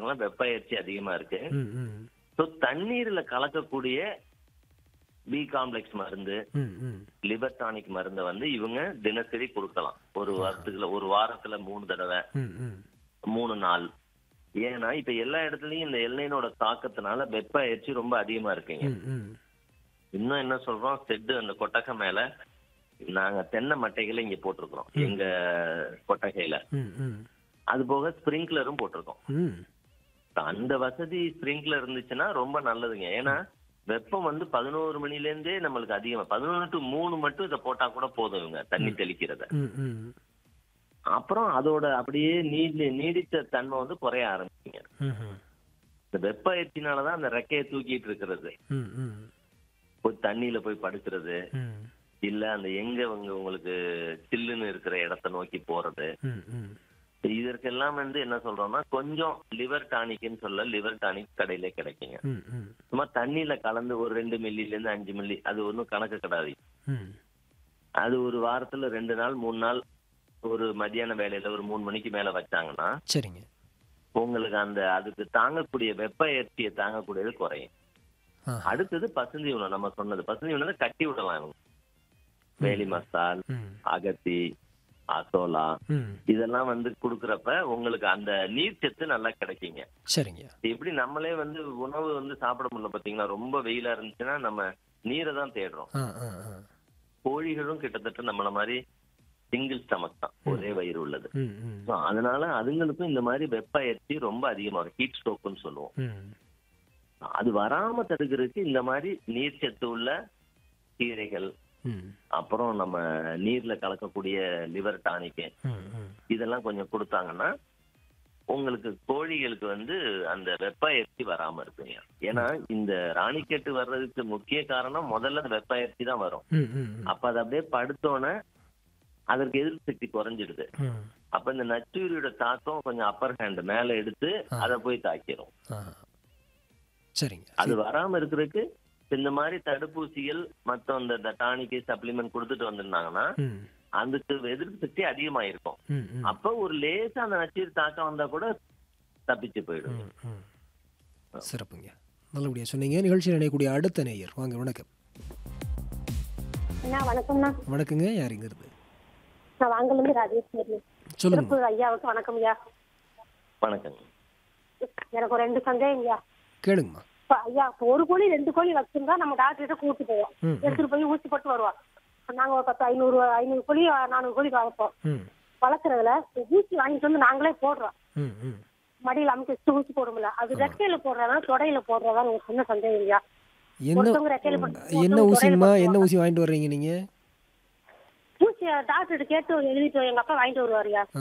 காலகட்டங்கள்ல வெப்ப அயற்சி அதிகமா இருக்கு ம் ம் ஸோ தண்ணீர்ல கலக்கக்கூடிய பி காம்ப்ளெக்ஸ் மருந்து ம் ம் லிவர் டானிக் மருந்தை வந்து இவங்க தினசரி கொடுக்கலாம் ஒரு வாரத்துக்குள்ள ஒரு வாரத்துல மூணு தடவை ம் ம் மூணு நாள் ஏன்னா இப்ப எல்லா இடத்துலயும் இந்த எல்லைனோட தாக்கத்தினால வெப்ப அயற்சி ரொம்ப அதிகமா இருக்குங்க ம் ம் இன்னும் என்ன சொல்றோம் செட்டு அந்த கொட்டகை மேல நாங்க தென்னை மட்டைகளை இங்க போட்டிருக்கிறோம் எங்க கொட்டகையில ம் ம் அது போக ஸ்ப்ரிங்க்லரும் போட்டிருக்கோம் ம் அந்த வசதி ஸ்ப்ரிங்க்லர் இருந்துச்சுன்னா ரொம்ப நல்லதுங்க ஏன்னா வெப்பம் வந்து பதினோரு மணில இருந்தே நம்மளுக்கு அதிகமா பதினொன்று டு மூணு மட்டும் இதை போட்டா கூட போதும் இவங்க தண்ணி தெளிக்கிறத ம் ம் அப்புறம் அதோட அப்படியே நீடி நீடித்த தன்மை வந்து குறைய ஆரம்பிக்குங்க ம் ம் இந்த வெப்ப அயற்சினாலதான் அந்த ரெக்கையை தூக்கிட்டு இருக்கிறது ம் ம் போய் தண்ணியில போய் படுக்கிறது ம் இல்ல அந்த எங்க அவங்க உங்களுக்கு சில்லுன்னு இருக்கிற இடத்த நோக்கி போறது ம் ம் இதற்கெல்லாம் வந்து என்ன சொல்றோம்னா கொஞ்சம் லிவர் டானிக்னு சொல்ல லிவர் டானிக் கடையிலே கிடைக்குங்க ம் ம் சும்மா தண்ணியில கலந்து ஒரு ரெண்டு மில்லில இருந்து அஞ்சு மில்லி அது ஒன்றும் கணக்கு கிடையாது ம் அது ஒரு வாரத்துல ரெண்டு நாள் மூணு நாள் ஒரு மத்தியான வேலையில ஒரு மூணு மணிக்கு மேல வச்சாங்கன்னா சரிங்க உங்களுக்கு அந்த அதுக்கு தாங்கக்கூடிய வெப்ப அயற்சியை தாங்கக்கூடியது குறையும் ஆ அடுத்தது பசுந்தி உணவு நம்ம சொன்னது பசுந்தி உணவு கட்டி விடலாம் இவங்க வேலி மசால் ம் அகத்தி அசோலா ம் இதெல்லாம் வந்து குடுக்கறப்ப உங்களுக்கு அந்த நீர்ச்சத்து நல்லா கிடைக்குங்க சரிங்க எப்படி நம்மளே வந்து உணவு வந்து சாப்பிட முடியல பாத்தீங்களா ரொம்ப வெயிலா இருந்துச்சுன்னா நம்ம நீரை தான் தேடுறோம் ஆ ஆ ஆ கோழிகளும் கிட்டத்தட்ட நம்மள மாதிரி சிங்கிள் ஸ்டமக் தான் ஒரே வயிறு உள்ளது ம் ம் So, அதனால அதுங்களுக்கும் இந்த மாதிரி வெப்ப அயற்சி ரொம்ப அதிகமா இருக்கும் ஹீட் ஸ்ட்ரோக்னு சொல்லுவோம் ம் அது வராம தடுக்கிறதுக்கு இந்த மாதிரி நீர்ச்சத்து உள்ள கீரைகள் ம் அப்புறம் நம்ம நீர்ல கலக்கக்கூடிய லிவர் டானிக்கு ம் ம் இதெல்லாம் கொஞ்சம் கொடுத்தாங்கன்னா உங்களுக்கு கோழிகளுக்கு வந்து அந்த வெப்ப அயற்சி வராம இருக்குங்க ஏன்னா இந்த ராணிக்கெட்டு வர்றதுக்கு முக்கிய காரணம் முதல்ல அந்த வெப்ப அயற்சி தான் வரும் ம் ம் ம் அப்ப அது அப்படியே படுத்தோன்னே அதற்கு எதிர்ப்பு சக்தி குறைஞ்சிடுது ம் அப்ப இந்த நச்சுரியோட தாக்கம் கொஞ்சம் அப்பர் ஹேண்ட் மேல எடுத்து அதை போய் தாக்கிரும் ஆ சரிங்க அது வராம இருக்கிறதுக்கு இந்த மாதிரி தடுப்பூசிகள் மத்த இந்த டானிக்கு சப்ளிமெண்ட் கொடுத்துட்டு வந்திருந்தாங்கன்னா ம் அதுக்கு எதிர்ப்பு சக்தி அதிகமாயிருக்கும் ம் ம் அப்ப ஒரு லேசா அந்த நச்சுயிரி தாக்கம் வந்தா கூட தப்பிச்சு போயிடும் ம், ம். சிறப்புங்க நல்லபடியா சொன்னீங்க நிகழ்ச்சியில் இணையக்கூடிய அடுத்த நேயர் வாங்க வணக்கம் அண்ணா வணக்கம்ண்ணா வணக்கங்க யார் இங்க இருந்து நான் வாங்கலேருந்து ராஜேஸ்வரி சொல்லுங்க சிறப்பு ஐயாவுக்கு வணக்கம் ஐயா வணக்கங்க எனக்கு ஒரு ரெண்டு சந்தேகம் ஐயா கேளுங்கம்மா இப்ப ஐயா இப்ப ஒரு கோழி ரெண்டு கோழி வச்சிருந்தா நம்ம டாக்டர் கிட்ட கூட்டு போவோம் ம், எடுத்துட்டு போய் ஊசி போட்டு வருவோம் இப்ப நாங்க ஒரு பத்து ஐநூறு ஐநூறு கோழி நானூறு கோழி வளர்ப்போம் ம் வளர்க்குறதுல ஊசி வாங்கிட்டு வந்து நாங்களே போடுறோம் ம் ம் மடியில அமைச்சு வச்சு ஊசி போடும்ல அது ரெக்கையில போடுறதா தொடையில போடுறதா ஒரு சின்ன சந்தேகம் ஐயா என்ன ஒருத்தவங்க ரெக்கையில போட்டு என்ன ஒருத்தவங்க ஊசிங்கம்மா தொடையில என்ன ஊசி வாங்கிட்டு வர்றீங்க நீங்க ஊசி டாக்டர் கேட்டு எழுதிட்டு எங்க அப்பா வாங்கிட்டு வருவாருயா ஆ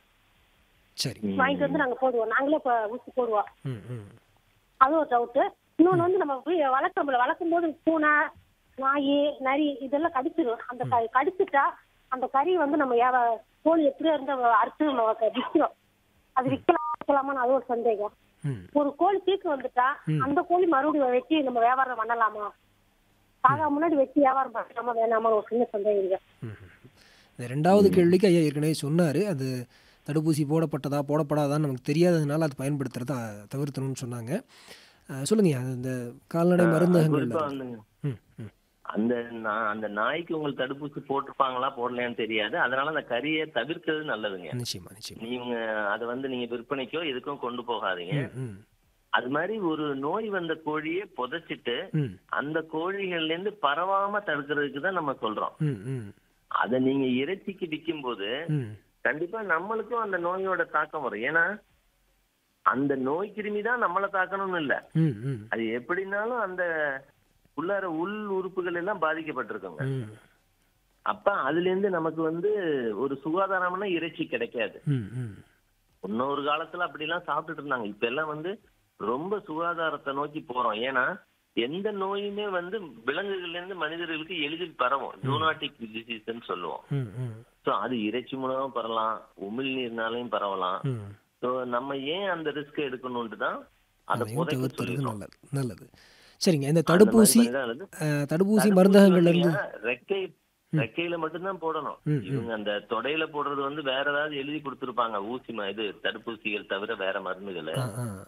சரி வாங்கிட்டு வந்து நாங்க போடுவோம் நாங்களே இப்ப ஊசி போடுவோம் ம் ம் அது ஒரு டவுட்டு இன்னொன்னு வந்து நம்ம போய் வளர்க்கறோம்ல வளர்க்கும் போது பூனை நாய் நரி இதெல்லாம் கடிச்சிடும் அந்த க- கடிச்சிட்டா அந்த கறி வந்து நம்ம ஏவ கோழி எப்படியோ இருந்து அறுத்து நம்ம க- விக்கிறோம் அது விற்கலாம் விற்கலாமான்னு அது ஒரு சந்தேகம் ம் ஒரு கோழி தீக்கு வந்துட்டா அந்த கோழி மறுபடியும் வெட்டி நம்ம வியாபாரம் பண்ணலாமா சாகா முன்னாடி வெட்டி வியாபாரம் பண்ணலாமா வேணாமான்னு ஒரு சின்ன சந்தேகம் இருக்கு ம். இந்த ரெண்டாவது கேள்விக்கு ஐயா ஏற்கனவே சொன்னார் அது தடுப்பூசி போடப்பட்டதா போடப்படாதான்னு நமக்கு தெரியாததுனால அது பயன்படுத்துறத தவிர்த்தணும்னு சொன்னாங்க அஹ், சொல்லுங்க ஐயா, அது இந்த கால்நடை மருந்தகங்கள்ல குறிப்பா வந்துங்க ம் ம் அந்த நா- அந்த நாய்க்கு உங்களுக்கு தடுப்பூசி போட்டிருப்பாங்களா போடலையான்னு தெரியாது அதனால அந்த கறியை தவிர்க்கிறது நல்லதுங்க நிச்சயமா நிச்சயமா நீங்க அதை வந்து நீங்க விற்பனைக்கோ எதுக்கும் கொண்டு போகாதீங்க ம் ம் அது மாதிரி ஒரு நோய் வந்த கோழியை புதைச்சிட்டு ம் அந்த கோழிகள்ல இருந்து பரவாம தடுக்கிறதுக்கு தான் நம்ம சொல்றோம் ம் ம் அதை நீங்க இறைச்சிக்கு விற்கும் போது ம் கண்டிப்பா நம்மளுக்கும் அந்த நோயோட தாக்கம் வரும் ஏன்னா அந்த நோய் கிருமி தான் நம்மளை தாக்கணும்னு இல்ல ம் ம் அது எப்படினாலும் அந்த உள்ளார உள் உறுப்புகள் எல்லாம் பாதிக்கப்பட்டிருக்குங்க ம் அப்ப அதுல இருந்து நமக்கு வந்து ஒரு சுகாதாரமான இறைச்சி கிடைக்காது ம் ம் இன்னொரு காலத்துல அப்படிலாம் சாப்பிட்டுட்டு இருந்தாங்க இப்ப எல்லாம் வந்து ரொம்ப சுகாதாரத்தை நோக்கி போறோம் ஏன்னா எந்த நோயுமே வந்து விலங்குகள்ல இருந்து மனிதர்களுக்கு எளிதில் பரவும் ஜூனாட்டிக் டிசீஸ்ன்னு சொல்லுவோம் ம் ம் சோ அது இறைச்சி மூலமா பரவலாம் உமிழ் நீர்னாலையும் பரவலாம் ம் சோ நம்ம ஏன் அந்த ரிஸ்க் எடுக்கணும்ட்டு தான் அதை அதையும் புதைக்க தவிர்த்துறது சொல்லிடுறோம் நல்லது நல்லது சரிங்க இந்த அந்த மாதிரி தடுப்பூசி பண்ணிதான் நல்லது. அஹ், தடுப்பூசி தடுப்பூசி மருந்தகங்கள்ல இருந்து பாத்தீங்கன்னா, ரெக்கை ரெக்கையில மட்டும்தான் போடணும் ம், ம். இவங்க அந்த தொடையில போடுறது வந்து வேற ஏதாவது எழுதி கொடுத்திருப்பாங்க ஊசி ம- இது தடுப்பூசிகள் தவிர வேற மருந்துகளை ஆ ஆ